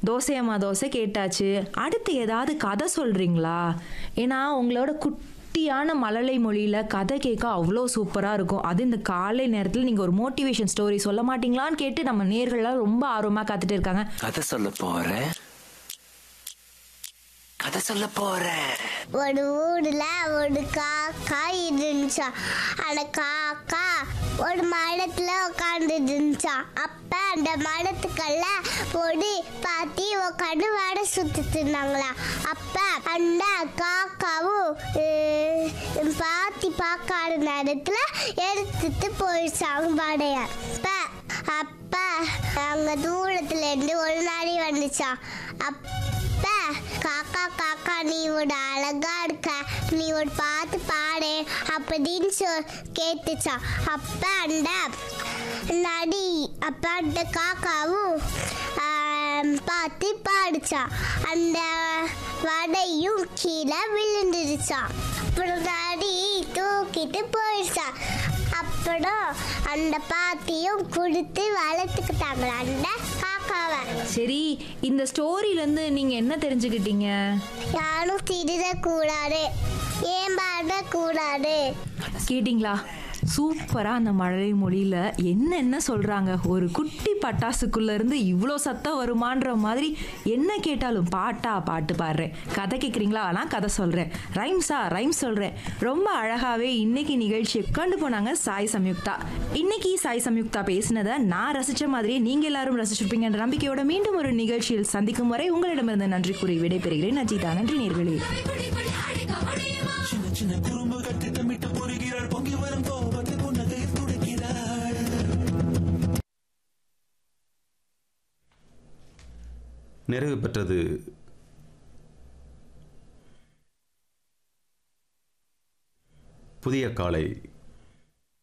தோசையம்மா தோசை கேட்டாச்சு அடுத்து ஏதாவது கதை சொல்றீங்களா ஏன்னா உங்களோட குட்டியான மழலை மொழியில கதை கேட்க அவ்வளோ சூப்பராக இருக்கும் அது இந்த காலை நேரத்தில் நீங்கள் ஒரு மோட்டிவேஷன் ஸ்டோரி சொல்ல மாட்டீங்களான்னு கேட்டு நம்ம நேர்கள்லாம் ரொம்ப ஆர்வமாக காத்துட்டு இருக்காங்க கதை சொல்ல போறேன் கதை சொல்ல போறேன் ஒரு ஊர்ல ஒரு காக்கா இருந்துச்சா அந்த காக்கா ஒரு மரத்துல உட்காந்து இருந்துச்சா அப்ப அந்த மரத்துக்கல்ல ஒரு பாத்தி உட்காந்து வடை சுத்திட்டு இருந்தாங்களா அப்ப அந்த காக்காவும் அஹ், பாத்தி பார்க்காத நேரத்துல எடுத்துட்டு போயிடுச்சாங்க வடைய அப்ப அப்ப அங்க தூரத்துல இருந்து ஒரு நாடி வந்துச்சா அப்ப காக்கா காக்கா நீ ஒரு அழகா இருக்க நீ ஒரு பாட்டு பாடு அப்படின்னு சொ- கேட்டுச்சா அப்ப அந்த நடி அப்ப அந்த காக்காவும் ஆம், பார்த்து பாடுச்சா அந்த வடையும் கீழே விழுந்துடுச்சா அப்புறம் நடி தூக்கிட்டு போயிடுச்சா அப்புறம் அந்த பாத்தியும் கொடுத்து வளர்த்துக்கிட்டாங்களா அந்த காக்காவை சரி இந்த ஸ்டோரியிலேருந்து நீங்கள் என்ன தெரிஞ்சுக்கிட்டீங்க யாரும் திருடக்கூடாது ஏமாறக்கூடாது கேட்டிங்களா சூப்பராக அந்த மழலை மொழியில் என்னென்ன சொல்கிறாங்க ஒரு குட்டி பட்டாசுக்குள்ள இருந்து இவ்வளோ சத்தம் வருமான்ற மாதிரி என்ன கேட்டாலும் பாட்டா பாட்டு பாடுறேன் கதை கேட்குறீங்களா நான் கதை சொல்கிறேன் ரைம்ஸா ரைம்ஸ் சொல்கிறேன் ரொம்ப அழகாகவே இன்னைக்கு நிகழ்ச்சியை கொண்டு போனாங்க சாய் சம்யுக்தா இன்னைக்கு சாய் சம்யுக்தா பேசினதை நான் ரசித்த மாதிரியே நீங்கள் எல்லாரும் ரசிச்சிருப்பீங்கன்ற நம்பிக்கையோட மீண்டும் ஒரு நிகழ்ச்சியில் சந்திக்கும் வரை உங்களிடமிருந்து நன்றி கூறி விடைபெறுகிறேன் அஜிதா நன்றி நேர்களே சின்ன சின்ன குறும்புகள் திட்டமிட்டு பொறுகிறாள் பொங்கி வரும் கோபத்தை புன்னகை துடைக்கிறாள் நிறைவு பெற்றது புதிய காலை